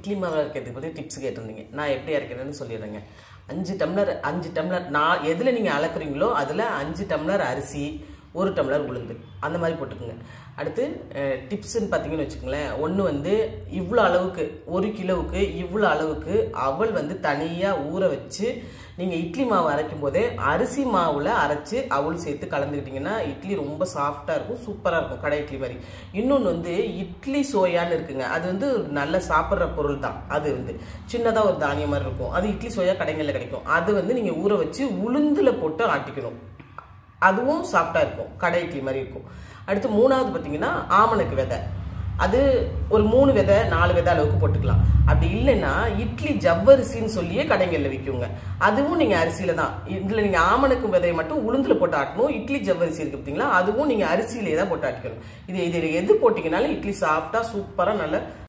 இட்லி மாவு அரைக்கிறதுக்கு பற்றி டிப்ஸ் கேட்டிருந்தீங்க நான் எப்படி அரைக்கிறேன்னு சொல்லிடுறேங்க அஞ்சு டம்ளர் அஞ்சு டம்ளர் நான் எதில் நீங்கள் அளக்குறீங்களோ அதில் அஞ்சு டம்ளர் அரிசி ஒரு டம்ளர் உளுந்து அந்த மாதிரி போட்டுக்கோங்க அடுத்து டிப்ஸ்ன்னு பார்த்தீங்கன்னு வச்சுக்கோங்களேன் ஒன்று வந்து இவ்வளோ அளவுக்கு ஒரு கிலோவுக்கு இவ்வளோ அளவுக்கு அவல் வந்து தனியாக ஊற வச்சு நீங்கள் இட்லி மாவு அரைக்கும் போதே அரிசி மாவில் அரைச்சி அவள் சேர்த்து கலந்துக்கிட்டிங்கன்னா இட்லி ரொம்ப சாஃப்டாக இருக்கும் சூப்பராக இருக்கும் கடை இட்லி மாதிரி இன்னொன்று வந்து இட்லி சோயான்னு இருக்குங்க அது வந்து ஒரு நல்ல சாப்பிட்ற பொருள் தான் அது வந்து சின்னதாக ஒரு தானியம் மாதிரி இருக்கும் அது இட்லி சோயா கடைகளில் கிடைக்கும் அது வந்து நீங்கள் ஊற வச்சு உளுந்தில் போட்டு ஆட்டிக்கணும் அதுவும் சாஃப்டாக இருக்கும் கடை இட்லி மாதிரி இருக்கும் அடுத்து மூணாவது பார்த்தீங்கன்னா ஆமணக்கு விதை அது ஒரு மூணு விதை நாலு விதை அளவுக்கு போட்டுக்கலாம் அப்படி இல்லைன்னா இட்லி ஜவ்வரிசின்னு சொல்லியே கடைகளில் விற்குங்க அதுவும் நீங்கள் அரிசியில் தான் இதில் நீங்கள் ஆமணக்கு விதையை மட்டும் உளுந்தில் போட்டு ஆட்டணும் இட்லி ஜவ்வரிசி இருக்கு பார்த்தீங்களா அதுவும் நீங்கள் அரிசியிலே தான் போட்டு ஆட்டிக்கணும் இது இதில் எது போட்டிங்கனாலும் இட்லி சாஃப்டாக சூப்பராக நல்ல